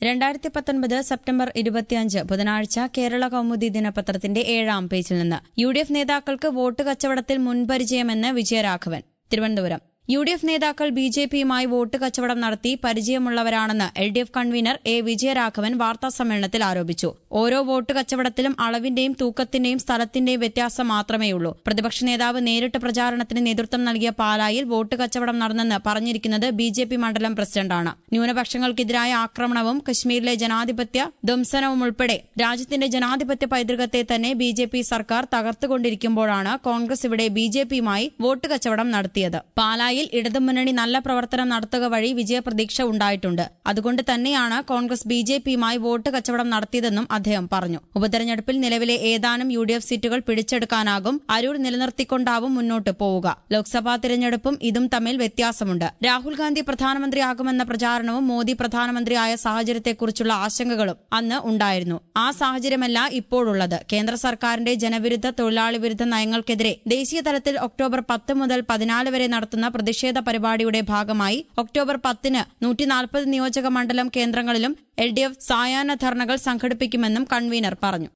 രണ്ടായിരത്തി പത്തൊൻപത് സെപ്റ്റംബർ ഇരുപത്തിയഞ്ച് ബുധനാഴ്ച കേരള കൗമുദി ദിനപത്രത്തിന്റെ ഏഴാം പേജിൽ നിന്ന് യു ഡി എഫ് നേതാക്കൾക്ക് വോട്ട് കച്ചവടത്തിൽ മുൻപരിചയമെന്ന് Vijayaraghavan Thiruvananthapuram U D F നേതാക്കൾ ബി ജെ പിയുമായി വോട്ട് കച്ചവടം നടത്തി പരിചയമുള്ളവരാണെന്ന് L D F convener A Vijayaraghavan വാർത്താസമ്മേളനത്തിൽ ആരോപിച്ചു ഓരോ വോട്ട് കച്ചവടത്തിലും അളവിന്റെയും തൂക്കത്തിന്റെയും സ്ഥലത്തിന്റെയും വ്യത്യാസം മാത്രമേയുള്ളൂ പ്രതിപക്ഷ നേതാവ് നേരിട്ട് പ്രചാരണത്തിന് നേതൃത്വം നൽകിയ പാലായിൽ വോട്ട് കച്ചവടം നടന്നെന്ന് പറഞ്ഞിരിക്കുന്നത് ബി ജെ പി മണ്ഡലം പ്രസിഡന്റാണ് ന്യൂനപക്ഷങ്ങൾക്കെതിരായ ആക്രമണവും കശ്മീരിലെ ജനാധിപത്യ ധ്വംസനവും ഉൾപ്പെടെ രാജ്യത്തിന്റെ ജനാധിപത്യ പൈതൃകത്തെ തന്നെ ബി ജെ പി സർക്കാർ തകർത്തുകൊണ്ടിരിക്കുമ്പോഴാണ് കോൺഗ്രസ് ഇവിടെ ബി ജെ പിയുമായി വോട്ട് കച്ചവടം നടത്തിയത് പാലായിൽ ഇടതുമുന്നണി നല്ല പ്രവർത്തനം നടത്തുക വഴി വിജയപ്രതീക്ഷ ഉണ്ടായിട്ടുണ്ട് അതുകൊണ്ട് തന്നെയാണ് കോൺഗ്രസ് ബി ജെ പിയുമായി വോട്ട് കച്ചവടം നടത്തിയതെന്നും അദ്ദേഹം പറഞ്ഞു ഉപതെരഞ്ഞെടുപ്പിൽ നിലവിലെ ഏതാനും യു ഡി എഫ് സീറ്റുകൾ പിടിച്ചെടുക്കാനാകും അരൂർ നിലനിർത്തിക്കൊണ്ടാവും മുന്നോട്ട് പോവുക ലോക്സഭാ തിരഞ്ഞെടുപ്പും ഇതും തമ്മിൽ വ്യത്യാസമുണ്ട് രാഹുൽ ഗാന്ധി പ്രധാനമന്ത്രിയാകുമെന്ന പ്രചാരണവും മോദി പ്രധാനമന്ത്രിയായ സാഹചര്യത്തെക്കുറിച്ചുള്ള ആശങ്കകളും അന്ന് ഉണ്ടായിരുന്നു ആ സാഹചര്യമല്ല ഇപ്പോഴുള്ളത് കേന്ദ്ര സർക്കാരിന്റെ ജനവിരുദ്ധ തൊഴിലാളി വിരുദ്ധ നയങ്ങൾക്കെതിരെ ദേശീയ തലത്തിൽ ഒക്ടോബർ പത്ത് മുതൽ പതിനാല് വരെ നടത്തുന്ന പ്രതിഷേധ പരിപാടിയുടെ ഭാഗമായി ഒക്ടോബർ പത്തിന് നൂറ്റിനാൽപ്പത് നിയോജക മണ്ഡലം കേന്ദ്രങ്ങളിലും എൽ ഡി എഫ് സായാഹ്ന ധർണകൾ സംഘടിപ്പിക്കുമെന്നും കൺവീനർ പറഞ്ഞു